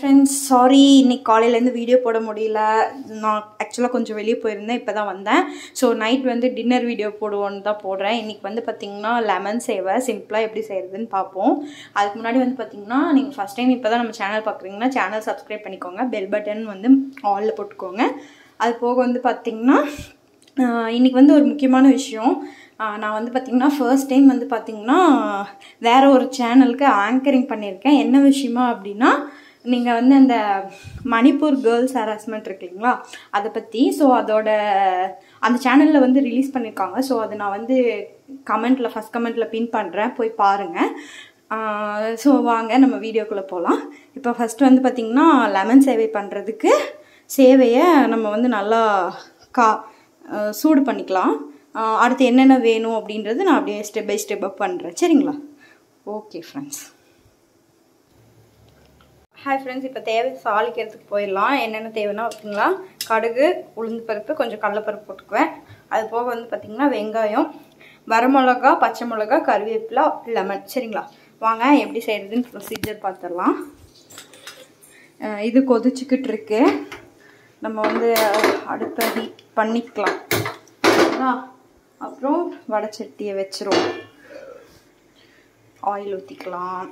friends sorry இன்னைக்கு காலையிலேருந்து video போட முடியல நான் ஆக்சுவலாக கொஞ்சம் வெளியே போயிருந்தேன் இப்போ தான் வந்தேன் ஸோ நைட் வந்து டின்னர் வீடியோ போடுவோன்னு தான் போடுறேன் இன்றைக்கி வந்து பார்த்திங்கன்னா லெமன் சேவை சிம்பிளாக எப்படி செய்கிறதுன்னு பார்ப்போம் அதுக்கு முன்னாடி வந்து பார்த்திங்கன்னா நீங்கள் ஃபஸ்ட் டைம் இப்போ தான் நம்ம சேனல் பார்க்குறீங்கன்னா சேனல் சப்ஸ்கிரைப் பண்ணிக்கோங்க பெல் பட்டன் வந்து ஆலில் போட்டுக்கோங்க அது போக வந்து பார்த்திங்கன்னா இன்றைக்கி வந்து ஒரு முக்கியமான விஷயம் நான் வந்து பார்த்திங்கன்னா ஃபர்ஸ்ட் டைம் வந்து பார்த்திங்கன்னா வேறு ஒரு சேனலுக்கு ஆங்கரிங் பண்ணியிருக்கேன் என்ன விஷயமா அப்படின்னா நீங்கள் வந்து அந்த மணிப்பூர் கேர்ள்ஸ் ஹராஸ்மெண்ட் இருக்கு இல்லைங்களா அதை பற்றி ஸோ அதோட அந்த சேனலில் வந்து ரிலீஸ் பண்ணியிருக்காங்க ஸோ அதை நான் வந்து கமெண்ட்டில் ஃபஸ்ட் கமெண்ட்டில் பின் பண்ணுறேன் போய் பாருங்கள் ஸோ வாங்க நம்ம வீடியோக்குள்ளே போகலாம் இப்போ ஃபஸ்ட்டு வந்து பார்த்திங்கன்னா லெமன் சேவை பண்ணுறதுக்கு சேவையை நம்ம வந்து நல்லா கா சூடு பண்ணிக்கலாம் அடுத்து என்னென்ன வேணும் அப்படின்றது நான் அப்படியே ஸ்டெப் பை ஸ்டெப்பாக பண்ணுறேன் சரிங்களா ஓகே ஃப்ரெண்ட்ஸ் ஹாய் ஃப்ரெண்ட்ஸ் இப்போ தேவை சாலிக்கிறதுக்கு போயிடலாம் என்னென்ன தேவைன்னா ஓகேங்களா கடுகு உளுந்து பருப்பு கொஞ்சம் கடலைப்பருப்பு போட்டுக்குவேன் அது போக வந்து பார்த்திங்கன்னா வெங்காயம் வரமிளகா பச்சை மிளகா கருவேப்பிலை லெமன் சரிங்களா வாங்க எப்படி செய்கிறதுன்னு ப்ரொசீஜர் பார்த்துடலாம் இது கொதிச்சுக்கிட்டு இருக்கு நம்ம வந்து அடுப்பை ஹீட் பண்ணிக்கலாம் அப்புறம் வடைச்சட்டியை வச்சிரும் ஆயில் ஊற்றிக்கலாம்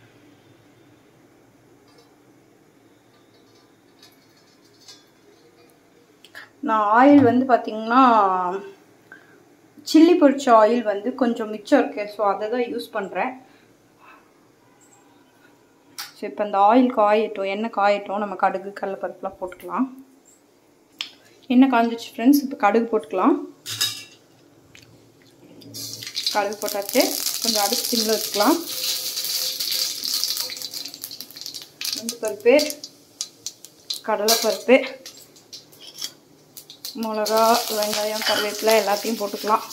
நான் ஆயில் வந்து பார்த்திங்கன்னா சில்லி பொரிச்ச ஆயில் வந்து கொஞ்சம் மிச்சம் இருக்குது ஸோ அதை தான் யூஸ் பண்ணுறேன் ஸோ இப்போ இந்த ஆயில் காயட்டும் எண்ணெய் காயட்டும் நம்ம கடுகு கடலப்பருப்புலாம் போட்டுக்கலாம் எண்ணெய் காஞ்சிச்சு ஃப்ரெண்ட்ஸ் இப்போ கடுகு போட்டுக்கலாம் கடுகு போட்டாச்சு கொஞ்சம் அடுப்பு சிம்மில் வச்சுக்கலாம் பருப்பு கடலைப்பருப்பு மிளகா வெங்காயம் கருவேப்பிலை எல்லாத்தையும் போட்டுக்கலாம்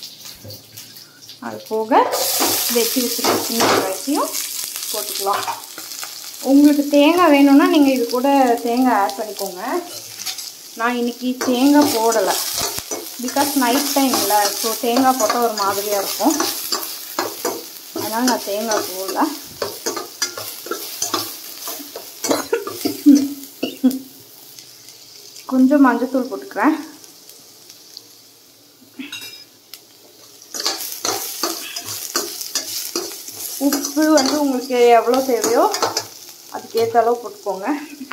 அது போக வெட்டி வச்சுருக்க சின்ன வெங்காயத்தையும் போட்டுக்கலாம் உங்களுக்கு தேங்காய் வேணும்னா நீங்கள் இது கூட தேங்காய் ஆட் பண்ணிக்கோங்க நான் இன்றைக்கி தேங்காய் போடலை பிகாஸ் நைட் டைமில் ஸோ தேங்காய் போட்டால் ஒரு மாதிரியாக இருக்கும் அதனால் நான் தேங்காய் போடல கொஞ்சம் மஞ்சத்தூள் போட்டுக்கிறேன் உப்பு வந்து உங்களுக்கு எவ்வளோ தேவையோ அதுக்கேற்ற அளவு போட்டுக்கோங்க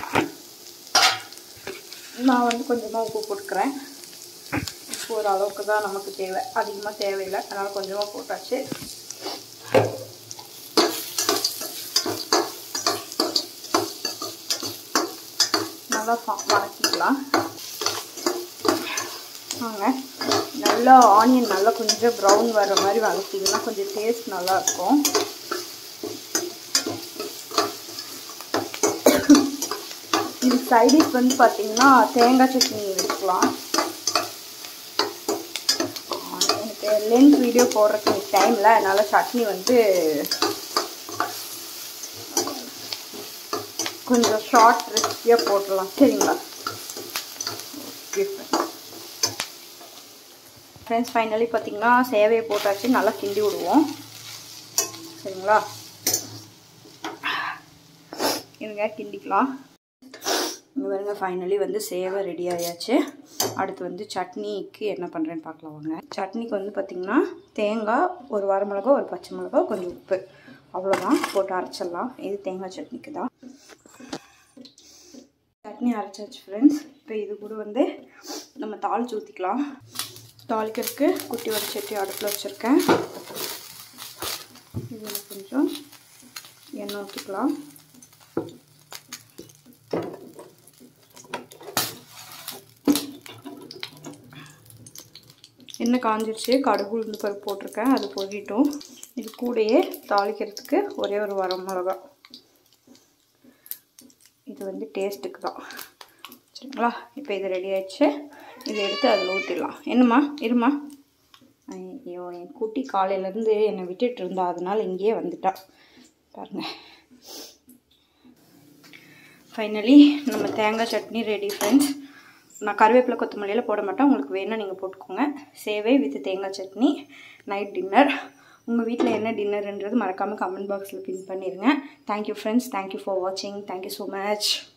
நான் வந்து கொஞ்சமாக உப்பு போட்டுக்கிறேன் உப்பு ஒரு அளவுக்கு தான் நமக்கு தேவை அதிகமாக தேவையில்லை அதனால் கொஞ்சமாக போட்டாச்சு நல்லா வதக்கிக்கலாம் வாங்க நல்லா ஆனியன் நல்லா கொஞ்சம் ப்ரௌன் வர மாதிரி வதக்கிங்கன்னா கொஞ்சம் டேஸ்ட் நல்லாயிருக்கும் இது சைடிஷ் வந்து பார்த்தீங்கன்னா தேங்காய் சட்னி வச்சுக்கலாம் எனக்கு லென்த் வீடியோ போடுறதுக்கு டைமில் அதனால் சட்னி வந்து கொஞ்சம் ஷார்ட் ரெசிபியாக போட்டுடலாம் சரிங்களா ஓகே ஃப்ரெண்ட்ஸ் ஃபைனலி பார்த்தீங்கன்னா சேவையை போட்டாச்சு நல்லா கிண்டி விடுவோம் சரிங்களா இருங்க கிண்டிக்கலாம் இங்கே பாருங்க ஃபைனலி வந்து சேவை ரெடி ஆயாச்சு அடுத்து வந்து சட்னிக்கு என்ன பண்ணுறேன்னு பார்க்கலாம் வாங்க சட்னிக்கு வந்து பார்த்திங்கன்னா தேங்காய் ஒரு வரமிளகா ஒரு பச்சை மிளகா கொஞ்சம் உப்பு அவ்வளோதான் போட்டு அரைச்சிடலாம் இது தேங்காய் சட்னிக்கு தான் சட்னி அரைச்சாச்சு ஃப்ரெண்ட்ஸ் இப்போ இது கூட வந்து நம்ம தாளிச்சு ஊற்றிக்கலாம் தாளிக்கிறதுக்கு குட்டி வடை சட்டி அடுப்பில் வச்சுருக்கேன் இதில் கொஞ்சம் எண்ணெய் ஊற்றிக்கலாம் எண்ணெய் காஞ்சிருச்சு கடுகு உளுந்து பருப்பு போட்டிருக்கேன் அது பொறிட்டும் இது கூடயே தாளிக்கிறதுக்கு ஒரே ஒரு வரம் மிளகா இது வந்து டேஸ்ட்டுக்கு தான் சரிங்களா இப்போ இது ரெடி ஆயிடுச்சு இதை எடுத்து அதில் ஊற்றிடலாம் என்னம்மா இருமா ஐயோ என் குட்டி காலையிலேருந்து என்னை விட்டுட்டு இருந்தா அதனால் இங்கேயே வந்துட்டா பாருங்கள் ஃபைனலி நம்ம தேங்காய் சட்னி ரெடி ஃப்ரெண்ட்ஸ் நான் கருவேப்பிலை கொத்தமல்லியில் போட மாட்டேன் உங்களுக்கு வேணும் நீங்கள் போட்டுக்கோங்க சேவை வித் தேங்காய் சட்னி நைட் டின்னர் உங்கள் வீட்டில் என்ன டின்னர்ன்றது மறக்காமல் கமெண்ட் பாக்ஸில் பின் பண்ணிடுங்க தேங்க்யூ ஃப்ரெண்ட்ஸ் தேங்க்யூ ஃபார் வாட்சிங் தேங்க்யூ ஸோ மச்